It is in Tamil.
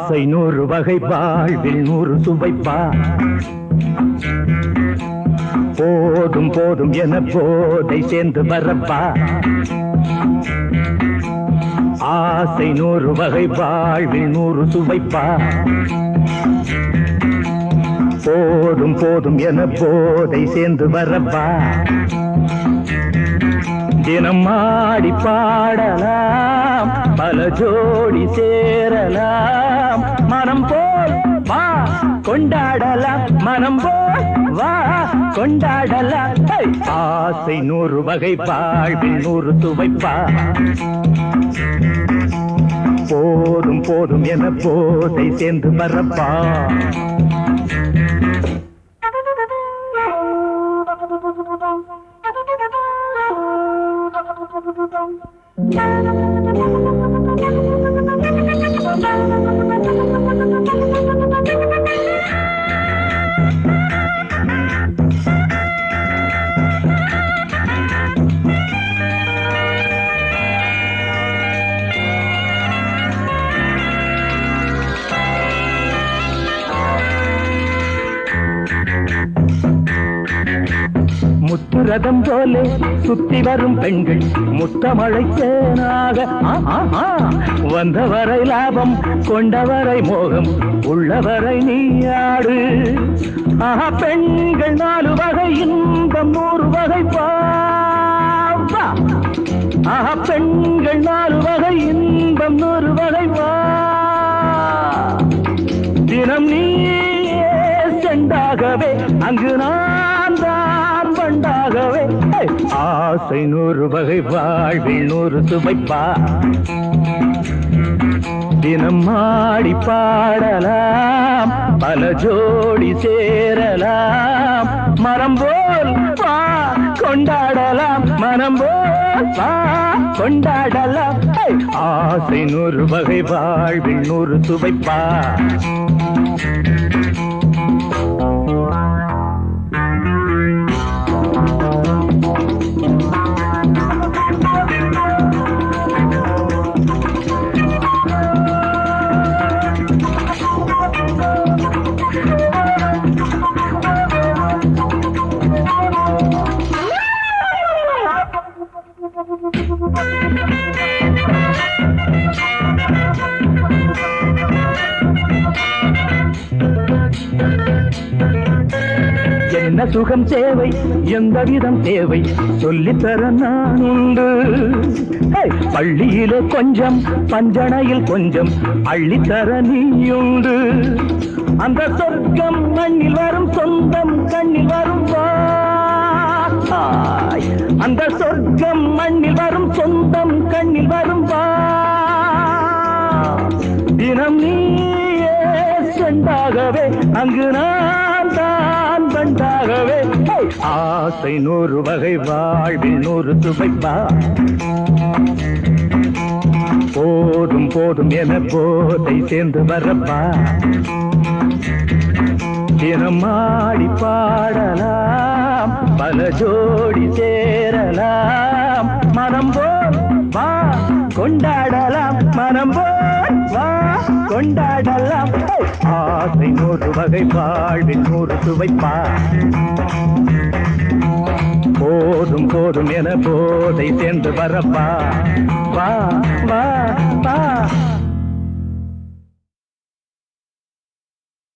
ஆசை நூறு வகை வாழ்வில் நூறு சுவைப்பா போதும் போதும் என போதை சேர்ந்து வரப்பா ஆசை நூறு வகை வாழ்வில் நூறு சுவைப்பா போதும் போதும் என போதை சேர்ந்து வரப்பா தினம் ஆடி பாடலாம் பல ஜோடி சேரலாம் மனம் போல் வா கொண்டாடலாம் மனம் போல் வா கொண்டாடலாம் ஹை! ஆசை நூறு வகை வாழ்வில் நூறு துவைப்பா போதும் போதும் என போதை சேர்ந்து வரப்பா முத்துரதம் போலே சுத்தி வரும் பெண்கள் முத்தமழை தேனாக ஆ, ஆ, ஆ. வந்தவரை லாபம் கொண்டவரை மோகம் உள்ளவரை நீயாடு ஆஹா பெண்கள் நாலு வகை இன்பம் நூறு வகை பாவா ஆஹா பெண்கள் நாலு வகை இன்பம் நூறு வகை வா தினம் நீயே செண்டாகவே அங்கு நான் தான் பண்டாகவே ஹே! ஆசை நூறு வகை வாழ்வில் நூறு சுவைப்பா தினம் ஆடி பாடலாம் பல ஜோடி சேரலாம் மரம் போல் வா கொண்டாடலாம் மனம் போல் வா கொண்டாடலாம் ஹே! ஆசை நூறு வகை வாழ்வில் நூறு சுவைப்பா என்ன சுகம் தேவை எந்த விதம் தேவை சொல்லித்தர நான் உண்டு ஹே! பள்ளியிலே கொஞ்சம் பஞ்சனையில் கொஞ்சம் அள்ளித்தர நீயுண்டு அந்த சொர்க்கம் மண்ணில் வரும் சொந்தம் கண்ணில் வரும் வாய் அந்த சொர்க்கம் மண்ணில் வரும் சொந்தம் கண்ணில் வரும் வா தினம் நீயே செண்டாகவே அங்கு நான் தான் பண்டாகவே ஹே! ஆசை நூறு வகை வாழ்வில் நூறு துவைப்பா போதும் போதும் என போதை சேர்ந்து வரப்பா தினம் ஆடி பாடலாம் பல ஜோடி சேரலாம் மனம் போல் வா கொண்டாடலாம் மனம் போல் வா கொண்டாடலாம் ஹே! ஆசை நூறு வகை வாழ்வில் நூறு சுவைப்பா போதும் போதும் என போதை சேர்ந்து வரப்பா வா வா வா